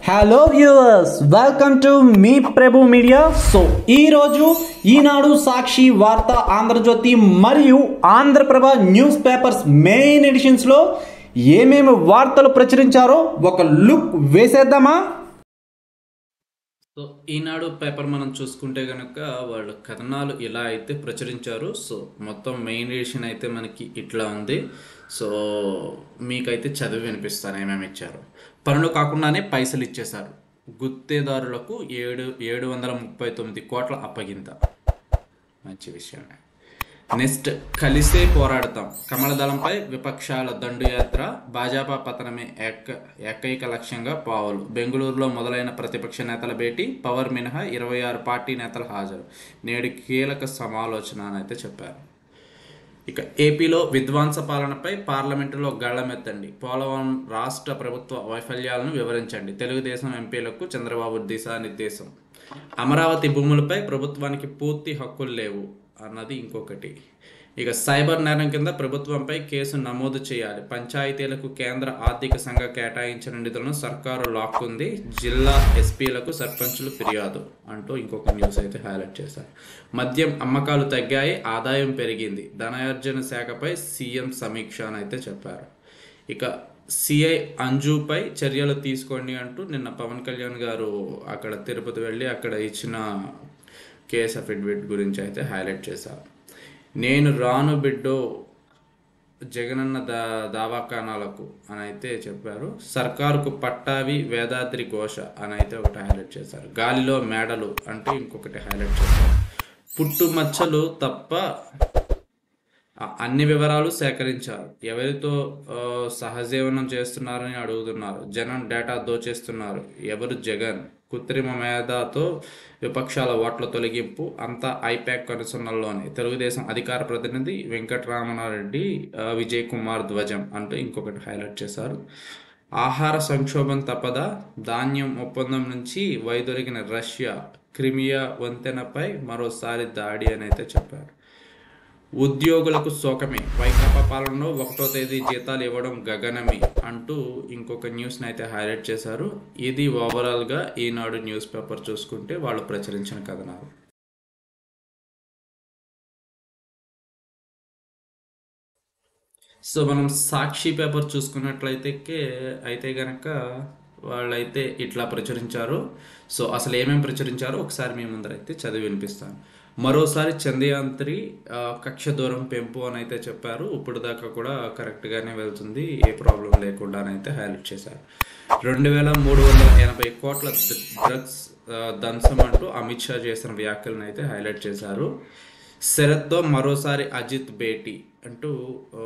hello viewers welcome to మీ Prabhu media so ఈ రోజు ఈనాడు సాక్షి వార్త ఆంధ్రజ్యోతి మరియు Andhraprabha news papers main editions లో ఏమేమి వార్తలు ప్రచురించారో ఒక లుక్ వేసేద్దామా సో ఈనాడు పేపర్ మనం చూసుకుంటే కనుక వాళ్ళు కథనాలు ఇలా అయితే ప్రచురించారు సో మొత్తం మెయిన్ ఎడిషన్ అయితే మనకి ఇట్లా ఉంది సో మీకైతే చదివి వినిపిస్తాను ఏమేమి ఇచ్చారు పనులు కాకుండానే పైసలు ఇచ్చేశారు గుత్తేదారులకు ఏడు ఏడు వందల ముప్పై తొమ్మిది కోట్ల అప్పగింత మంచి విషయమే నెక్స్ట్ కలిసే పోరాడతాం కమలదళంపై విపక్షాల దండుయాత్ర భాజపా పతనమే ఏక ఏకైక లక్ష్యంగా పావులు బెంగళూరులో మొదలైన ప్రతిపక్ష నేతల భేటీ పవర్ మినహా ఇరవై ఆరు పార్టీ నేతలు హాజరు నేడు కీలక సమాలోచన అని అయితే చెప్పారు ఇక ఏపీలో విధ్వంస పాలనపై పార్లమెంటులో గళ్లమెత్తండి పోలవరం రాష్ట్ర ప్రభుత్వ వైఫల్యాలను వివరించండి తెలుగుదేశం ఎంపీలకు చంద్రబాబు దిశానిర్దేశం అమరావతి భూములపై ప్రభుత్వానికి పూర్తి హక్కులు లేవు అన్నది ఇంకొకటి ఇక సైబర్ నేరం కింద ప్రభుత్వంపై కేసు నమోదు చేయాలి పంచాయతీలకు కేంద్ర ఆర్థిక సంఘ కేటాయించిన నిధులను సర్కారు లాక్కుంది జిల్లా ఎస్పీలకు సర్పంచులు ఫిర్యాదు అంటూ ఇంకొక న్యూస్ అయితే హైలైట్ చేశారు మద్యం అమ్మకాలు తగ్గాయి ఆదాయం పెరిగింది ధనార్జన శాఖపై సీఎం సమీక్ష అని అయితే చెప్పారు ఇక సిఐ అంజుపై చర్యలు తీసుకోండి అంటూ నిన్న పవన్ కళ్యాణ్ గారు అక్కడ తిరుపతి వెళ్ళి అక్కడ ఇచ్చిన కేస్ అఫిడవిట్ గురించి అయితే హైలైట్ చేశారు నేను రాను బిడ్డో జగనన్న దా దావాఖానాలకు అని అయితే చెప్పారు సర్కారుకు పట్టావి వేదాద్రి ఘోష అని అయితే ఒకటి హైలైట్ చేశారు గాలిలో మేడలు అంటూ ఇంకొకటి హైలైట్ చేశారు పుట్టుమచ్చలు తప్ప ఆ అన్ని వివరాలు సేకరించారు ఎవరితో ఆ, సహజీవనం చేస్తున్నారని అడుగుతున్నారు జనం డేటా దోచేస్తున్నారు ఎవరు జగన్ కృత్రిమ మేధాతో విపక్షాల ఓట్ల తొలగింపు అంతా ఐపాక్ కనుసన్నల్లోనే తెలుగుదేశం అధికార ప్రతినిధి వెంకటరామనారెడ్డి ఆ, విజయ్ కుమార్ ధ్వజం అంటూ ఇంకొకటి హైలైట్ చేశారు ఆహార సంక్షోభం తప్పదా ధాన్యం ఒప్పందం నుంచి వైదొలిగిన రష్యా క్రిమియా వంతెనపై మరోసారి దాడి అని అయితే చెప్పారు ఉద్యోగులకు శోకమే వైకాపా పాలనలో ఒకటో తేదీ జీతాలు ఇవ్వడం గగనమే అంటూ ఇంకొక న్యూస్ని అయితే హైలైట్ చేశారు ఇది ఓవరాల్గా ఈనాడు న్యూస్ పేపర్ చూసుకుంటే వాళ్ళు ప్రచురించిన కథనాలు సో మనం సాక్షి పేపర్ చూసుకున్నట్లయితే కే- అయితే గనక వాళ్ళైతే ఇట్లా ప్రచురించారు సో అసలు ఏమేమి ప్రచురించారో ఒకసారి మీ ముందర అయితే చదివి వినిపిస్తాను మరోసారి చంద్రయాన్ త్రీ ఆ, కక్ష దూరం పెంపు అని అయితే చెప్పారు ఇప్పుడు దాకా కూడా కరెక్ట్గానే వెళ్తుంది ఏ ప్రాబ్లం లేకుండానైతే హైలైట్ చేశారు రెండు వేల మూడు వందల ఎనభై కోట్ల ద- డ్రగ్స్ ఆ, ధ్వంసం అంటూ అమిత్ షా చేసిన వ్యాఖ్యలను అయితే హైలైట్ చేశారు శరత్తో మరోసారి అజిత్ భేటీ అంటూ ఆ,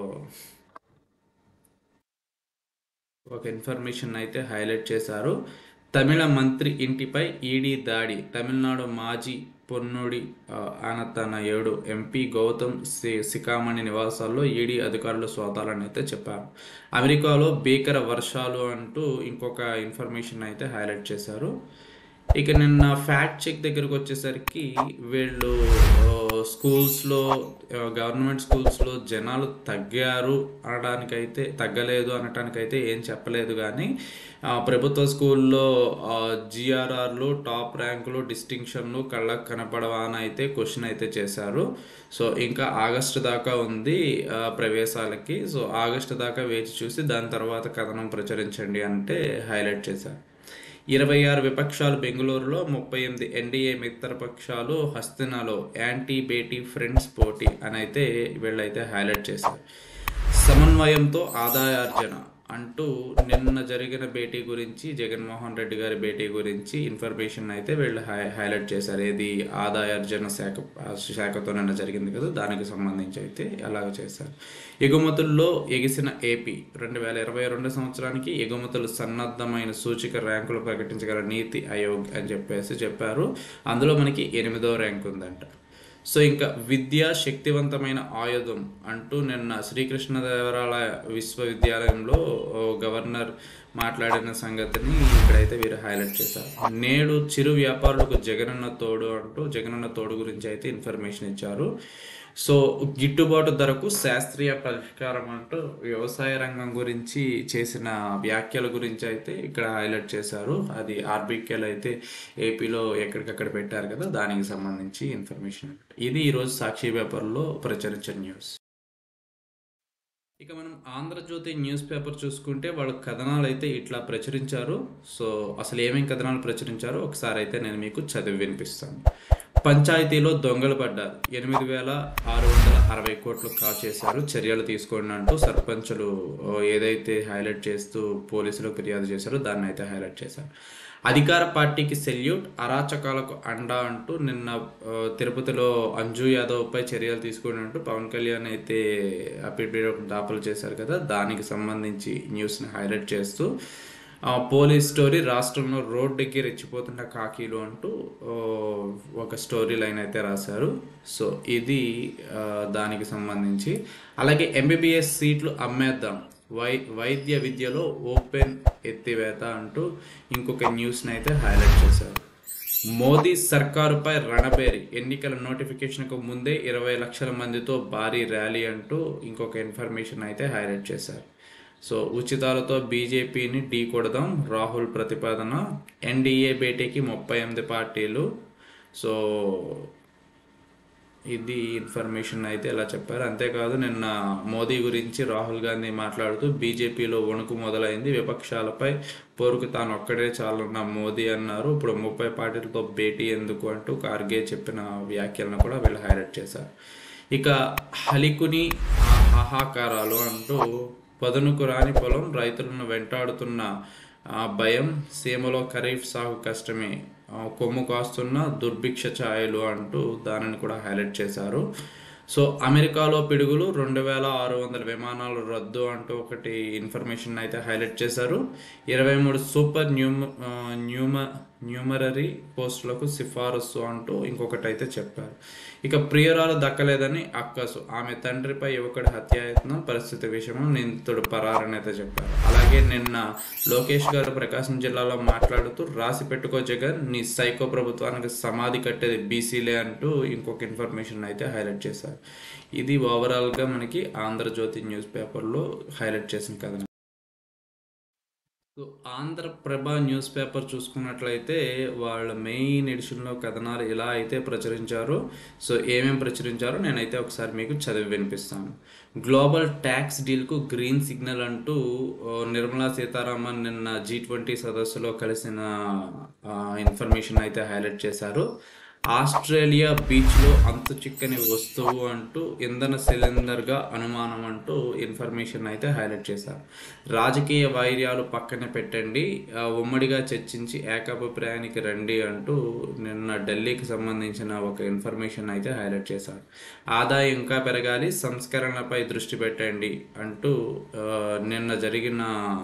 ఒక ఇన్ఫర్మేషన్ అయితే హైలైట్ చేశారు తమిళ మంత్రి ఇంటిపై ఈడీ దాడి తమిళనాడు మాజీ పొన్నుడి ఆ, ఆనతన ఏడు ఎంపీ గౌతమ్ సి సికామణి నివాసాల్లో ఈడీ అధికారులు సోదాలని అయితే చెప్పారు అమెరికాలో భీకర వర్షాలు అంటూ ఇంకొక ఇన్ఫర్మేషన్ అయితే హైలైట్ చేశారు ఇక నిన్న ఫ్యాక్ట్ చెక్ దగ్గరకు వచ్చేసరికి వీళ్ళు ఆ, స్కూల్స్లో ఆ, గవర్నమెంట్ స్కూల్స్లో జనాలు తగ్గారు అనడానికైతే తగ్గలేదు అనటానికైతే ఏం చెప్పలేదు కానీ ఆ, ప్రభుత్వ స్కూల్లో జిఆర్ఆర్లు టాప్ ర్యాంకులు డిస్టింక్షన్లు కళ్ళకు కనపడవా అని అయితే క్వశ్చన్ అయితే చేశారు సో ఇంకా ఆగస్టు దాకా ఉంది ఆ, ప్రవేశాలకి సో ఆగస్టు దాకా వేచి చూసి దాని తర్వాత కథనం ప్రచురించండి అంటే హైలైట్ చేశారు ఇరవై ఆరు విపక్షాలు బెంగళూరులో ముప్పై ఎనిమిది ఎన్డీఏ మిత్రపక్షాలు హస్తినాలో యాంటీ బేటీ ఫ్రెండ్స్ పోటీ అని అయితే వీళ్ళైతే హైలైట్ చేశారు సమన్వయంతో ఆదాయార్జన అంటూ నిన్న జరిగిన భేటీ గురించి జగన్మోహన్ రెడ్డి గారి భేటీ గురించి ఇన్ఫర్మేషన్ అయితే వీళ్ళు హై హైలైట్ చేశారు ఏది ఆదాయార్జన శాఖ ఆ శాఖతో నిన్న జరిగింది కదా దానికి సంబంధించి అయితే అలాగ చేశారు ఎగుమతుల్లో ఎగిసిన ఏపీ రెండు వేల ఇరవై రెండు సంవత్సరానికి ఎగుమతులు సన్నద్ధమైన సూచిక ర్యాంకులు ప్రకటించగల నీతి ఆయోగ్ అని చెప్పేసి చెప్పారు అందులో మనకి ఎనిమిదో ర్యాంక్ ఉందంట సో ఇంకా విద్య శక్తివంతమైన ఆయుధం అంటూ నిన్న శ్రీకృష్ణదేవరాయ విశ్వవిద్యాలయంలో ఓ గవర్నర్ మాట్లాడిన సంగతిని ఇక్కడైతే వీరు హైలైట్ చేశారు నేడు చిరు వ్యాపారులకు జగనన్న తోడు అంటూ జగనన్న తోడు గురించి అయితే ఇన్ఫర్మేషన్ ఇచ్చారు సో గిట్టుబాటు ధరకు శాస్త్రీయ పరిష్కారం అంటూ వ్యవసాయ రంగం గురించి చేసిన వ్యాఖ్యల గురించి అయితే ఇక్కడ హైలైట్ చేశారు అది ఆర్బీకేలు అయితే ఏపీలో ఎక్కడికక్కడ పెట్టారు కదా దానికి సంబంధించి ఇన్ఫర్మేషన్ ఇది ఈరోజు సాక్షి పేపర్లో ప్రచురించిన న్యూస్ ఇక మనం ఆంధ్రజ్యోతి న్యూస్ పేపర్ చూసుకుంటే వాళ్ళ కథనాలు అయితే ఇట్లా ప్రచురించారు సో అసలు ఏమేం కథనాలు ప్రచురించారో ఒకసారి అయితే నేను మీకు చదివి వినిపిస్తాను పంచాయతీలో దొంగలు పడ్డారు ఎనిమిది వేల ఆరు వందల అరవై కోట్లు కాచేశారు చర్యలు తీసుకోండి అంటూ సర్పంచులు ఓ, ఏదైతే హైలైట్ చేస్తూ పోలీసులు ఫిర్యాదు చేశారో దాన్ని అయితే హైలైట్ చేశారు అధికార పార్టీకి సెల్యూట్ అరాచకాలకు అండా అంటూ నిన్న ఆ, తిరుపతిలో అంజు యాదవ్ పై చర్యలు తీసుకోండి అంటూ పవన్ కళ్యాణ్ అయితే అఫిడవిట్ దాఖలు చేశారు కదా దానికి సంబంధించి న్యూస్ని హైలైట్ చేస్తూ ఆ, పోలీస్ స్టోరీ రాష్ట్రంలో రోడ్డుకి రెచ్చిపోతున్న కాకీలు అంటూ ఓ, ఒక స్టోరీ లైన్ అయితే రాశారు సో ఇది ఆ, దానికి సంబంధించి అలాగే ఎంబీబీఎస్ సీట్లు అమ్మేద్దాం వై వైద్య విద్యలో ఓపెన్ ఎత్తివేత అంటూ ఇంకొక న్యూస్ని అయితే హైలైట్ చేశారు మోదీ సర్కారుపై రణబేరి ఎన్నికల నోటిఫికేషన్కు ముందే ఇరవై లక్షల మందితో భారీ ర్యాలీ అంటూ ఇంకొక ఇన్ఫర్మేషన్ అయితే హైలైట్ చేశారు సో ఉచితాలతో బీజేపీని ఢీ కొడదాం రాహుల్ ప్రతిపాదన ఎన్డీఏ భేటీకి ముప్పై ఎనిమిది పార్టీలు సో ఇది ఇన్ఫర్మేషన్ అయితే ఇలా చెప్పారు అంతేకాదు నిన్న మోదీ గురించి రాహుల్ గాంధీ మాట్లాడుతూ బీజేపీలో వణుకు మొదలైంది విపక్షాలపై పోరుకు తాను ఒక్కడే చాలన్న మోదీ అన్నారు ఇప్పుడు ముప్పై పార్టీలతో భేటీ ఎందుకు అంటూ కార్గే చెప్పిన వ్యాఖ్యలను కూడా వీళ్ళు హైలైట్ చేశారు ఇక హలికుని హాహాకారాలు అంటూ పదునుకు రాని పొలం రైతులను వెంటాడుతున్న ఆ భయం సీమలో ఖరీఫ్ సాగు కష్టమే ఆ, కొమ్ము కాస్తున్న దుర్భిక్ష ఛాయలు అంటూ దానిని కూడా హైలైట్ చేశారు సో అమెరికాలో పిడుగులు రెండు వేల ఆరు వందల విమానాలు రద్దు అంటూ ఒకటి ఇన్ఫర్మేషన్ అయితే హైలైట్ చేశారు ఇరవై మూడు సూపర్ న్యూమ ఆ, న్యూమ న్యూమరరీ పోస్టులకు సిఫారసు అంటూ ఇంకొకటి అయితే చెప్పారు ఇక ప్రియురాలు దక్కలేదని అక్కసు ఆమె తండ్రిపై యువకుడి హత్యాయత్నం పరిస్థితి విషయంలో నిందితుడు పరారని అయితే చెప్పారు అలాగే నిన్న లోకేష్ గారు ప్రకాశం జిల్లాలో మాట్లాడుతూ రాసి పెట్టుకో జగన్ నీ సైకో ప్రభుత్వానికి సమాధి కట్టేది బీసీలే అంటూ ఇంకొక ఇన్ఫర్మేషన్ అయితే హైలైట్ చేశారు ఇది ఓవరాల్గా మనకి ఆంధ్రజ్యోతి న్యూస్ పేపర్లో హైలైట్ చేసిన కథనం సో ఆంధ్రప్రభ న్యూస్ పేపర్ చూసుకున్నట్లయితే వాళ్ళ మెయిన్ ఎడిషన్లో కథనాలు ఇలా అయితే ప్రచురించారో సో ఏమేం ప్రచురించారో నేనైతే ఒకసారి మీకు చదివి వినిపిస్తాను గ్లోబల్ ట్యాక్స్ డీల్కు గ్రీన్ సిగ్నల్ అంటూ ఓ, నిర్మలా సీతారామన్ నిన్న జీ ట్వంటీ సదస్సులో కలిసిన ఆ, ఇన్ఫర్మేషన్ అయితే హైలైట్ చేశారు ఆస్ట్రేలియా బీచ్లో అంతు చిక్కని వస్తువు అంటూ ఇంధన సిలిండర్గా అనుమానం అంటూ ఇన్ఫర్మేషన్ అయితే హైలైట్ చేశారు రాజకీయ వైర్యాలు పక్కన పెట్టండి ఆ, ఉమ్మడిగా చర్చించి ఏకాభిప్రాయానికి రండి అంటూ నిన్న ఢిల్లీకి సంబంధించిన ఒక ఇన్ఫర్మేషన్ అయితే హైలైట్ చేశారు ఆదాయం ఇంకా పెరగాలి సంస్కరణలపై దృష్టి పెట్టండి అంటూ ఆ, నిన్న జరిగిన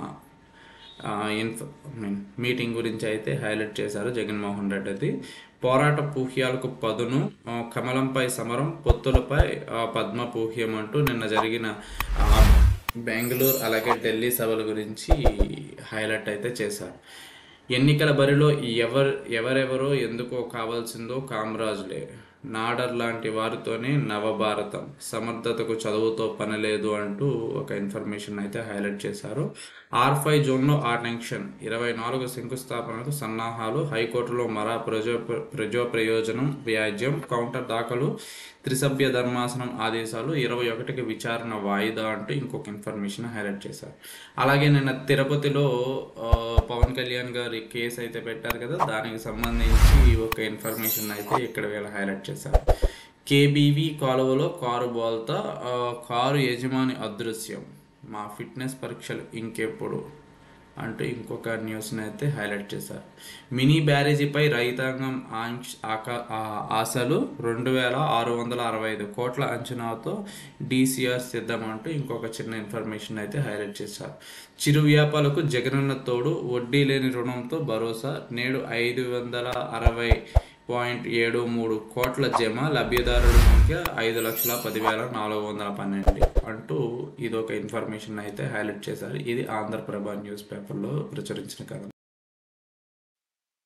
ఆ, ఇన్ఫ మీన్ మీటింగ్ గురించి అయితే హైలైట్ చేశారు జగన్మోహన్ రెడ్డి అది పోరాట పూహ్యాలకు పదును ఆ, కమలంపై సమరం పొత్తులపై ఆ, పద్మ పూహ్యం అంటూ నిన్న జరిగిన ఆ, బెంగళూరు అలాగే ఢిల్లీ సభల గురించి హైలైట్ అయితే చేశారు ఎన్నికల బరిలో ఎవరు ఎవరెవరో ఎందుకో కావాల్సిందో కామరాజులే నాడర్ లాంటి వారితోనే నవభారతం సమర్థతకు చదువుతో పని లేదు అంటూ ఒక ఇన్ఫర్మేషన్ అయితే హైలైట్ చేశారు ఆర్ ఫైవ్ జోన్లో ఆ టెన్షన్ ఇరవై నాలుగు శంకుస్థాపనలకు సన్నాహాలు హైకోర్టులో మరా ప్రజో ప్రజో ప్రయోజనం వ్యాజ్యం కౌంటర్ దాఖలు త్రిసభ్య ధర్మాసనం ఆదేశాలు ఇరవై ఒకటికి విచారణ వాయిదా అంటూ ఇంకొక ఇన్ఫర్మేషన్ హైలైట్ చేశారు అలాగే నిన్న తిరుపతిలో ఆ, పవన్ కళ్యాణ్ గారి కేసు అయితే పెట్టారు కదా దానికి సంబంధించి ఒక ఇన్ఫర్మేషన్ అయితే ఇక్కడ వీళ్ళు హైలైట్ చేశారు కేబీవీ కాలువలో కారు బోల్తా ఆ, కారు యజమాని అదృశ్యం మా ఫిట్నెస్ పరీక్షలు ఇంకెప్పుడు అంటూ ఇంకొక న్యూస్ని అయితే హైలైట్ చేశారు మినీ బ్యారేజీపై రైతాంగం ఆంక్ష ఆక- ఆ- ఆశలు రెండు వేల ఆరు వందల అరవై ఐదు కోట్ల అంచనాతో డీసీఆర్ సిద్ధం అంటూ ఇంకొక చిన్న ఇన్ఫర్మేషన్ అయితే హైలైట్ చేశారు చిరు వ్యాపారులకు జగనన్న తోడు వడ్డీ లేని రుణంతో భరోసా నేడు ఐదు వందల అరవై పాయింట్ ఏడు మూడు కోట్ల జమ లబ్ధిదారుల సంఖ్య ఐదు లక్షల పదివేల నాలుగు వందల పన్నెండు అంటూ ఇది ఒక ఇన్ఫర్మేషన్ అయితే హైలైట్ చేశారు ఇది ఆంధ్రప్రభ న్యూస్ పేపర్లో ప్రచురించిన కథ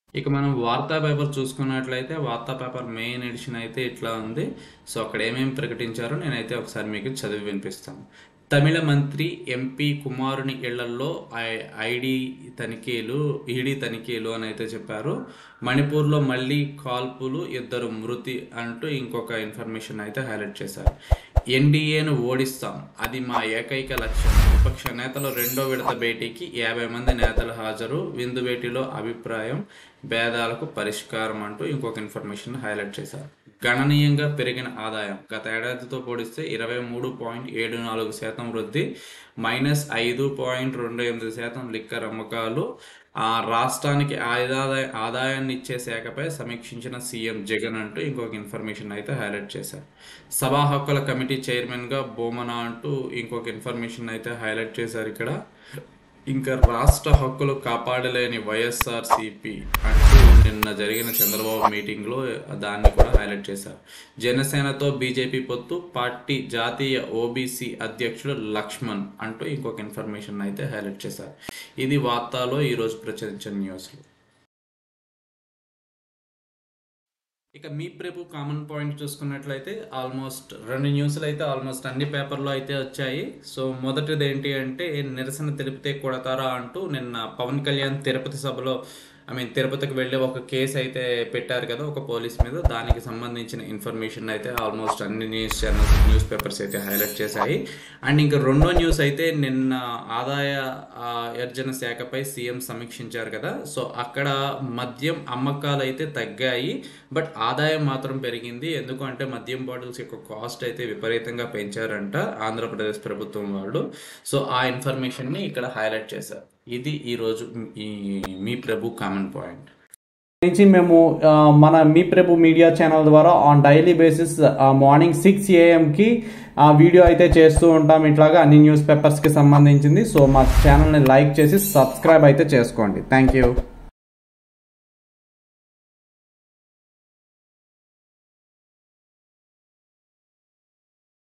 ఇక మనం వార్తా పేపర్ చూసుకున్నట్లయితే వార్తా పేపర్ మెయిన్ ఎడిషన్ అయితే ఇట్లా ఉంది సో అక్కడ ఏమేమి ప్రకటించారో నేనైతే ఒకసారి మీకు చదివి వినిపిస్తాను తమిళ మంత్రి ఎంపీ కుమారుని ఇళ్లలో ఐడి తనిఖీలు ఈడీ తనిఖీలు అని అయితే చెప్పారు మణిపూర్లో మళ్ళీ కాల్పులు ఇద్దరు మృతి అంటూ ఇంకొక ఇన్ఫర్మేషన్ అయితే హైలైట్ చేశారు ఎన్డీఏను ఓడిస్తాం అది మా ఏకైక లక్ష్యం విపక్ష నేతలు రెండో విడత భేటీకి యాభై మంది నేతలు హాజరు విందు భేటీలో అభిప్రాయం భేదాలకు పరిష్కారం అంటూ ఇంకొక ఇన్ఫర్మేషన్ హైలైట్ చేశారు గణనీయంగా పెరిగిన ఆదాయం గత ఏడాదితో పోలిస్తే ఇరవై మూడు పాయింట్ ఏడు నాలుగు శాతం వృద్ధి మైనస్ ఐదు పాయింట్ రెండు ఎనిమిది శాతం లిక్కర్ అమ్మకాలు ఆ రాష్ట్రానికి ఆదాయ ఆదాయాన్ని ఇచ్చే శాఖపై సమీక్షించిన సీఎం జగన్ అంటూ ఇంకొక ఇన్ఫర్మేషన్ అయితే హైలైట్ చేశారు సభా హక్కుల కమిటీ చైర్మన్గా బోమన అంటూ ఇంకొక ఇన్ఫర్మేషన్ అయితే హైలైట్ చేశారు ఇక్కడ ఇంకా రాష్ట్ర హక్కులు కాపాడలేని వైఎస్ఆర్సిపి అంటూ నిన్న జరిగిన చంద్రబాబు మీటింగ్లో దాన్ని కూడా హైలైట్ చేశారు జనసేనతో బీజేపీ పొత్తు పార్టీ జాతీయ ఓబీసీ అధ్యక్షుడు లక్ష్మణ్ అంటూ ఇంకొక ఇన్ఫర్మేషన్ అయితే హైలైట్ చేశారు ఇది వార్తాలో ఈరోజు ప్రచురించిన న్యూస్లు ఇక మీ ప్రేపు కామన్ పాయింట్ చూసుకున్నట్లయితే ఆల్మోస్ట్ రెండు న్యూస్లు అయితే ఆల్మోస్ట్ అన్ని పేపర్లో అయితే వచ్చాయి సో మొదటిది ఏంటి అంటే నిరసన తెలిపితే కొడతారా అంటూ నిన్న పవన్ కళ్యాణ్ తిరుపతి సభలో ఐ మీన్ తిరుపతికి వెళ్ళి ఒక కేసు అయితే పెట్టారు కదా ఒక పోలీస్ మీద దానికి సంబంధించిన ఇన్ఫర్మేషన్ అయితే ఆల్మోస్ట్ అన్ని న్యూస్ ఛానల్స్ న్యూస్ పేపర్స్ అయితే హైలైట్ చేశాయి అండ్ ఇంకా రెండో న్యూస్ అయితే నిన్న ఆదాయ ఆ, అర్జన శాఖపై సీఎం సమీక్షించారు కదా సో అక్కడ మద్యం అమ్మకాలు అయితే తగ్గాయి బట్ ఆదాయం మాత్రం పెరిగింది ఎందుకంటే మద్యం బాటిల్స్ యొక్క కాస్ట్ అయితే విపరీతంగా పెంచారంట ఆంధ్రప్రదేశ్ ప్రభుత్వం వాళ్ళు సో ఆ ఇన్ఫర్మేషన్ని ఇక్కడ హైలైట్ చేశారు ఇది ఈరోజు ఈ మీ ప్రభు కామన్ పాయింట్ నుంచి మేము ఆ, మన మీ ప్రభు మీడియా ఛానల్ ద్వారా on daily basis morning six ఏఎంకి ఆ వీడియో అయితే చేస్తూ ఉంటాం ఇట్లాగా అన్ని న్యూస్ పేపర్స్కి సంబంధించింది సో మా ఛానల్ని లైక్ చేసి సబ్స్క్రైబ్ అయితే చేసుకోండి థ్యాంక్ యూ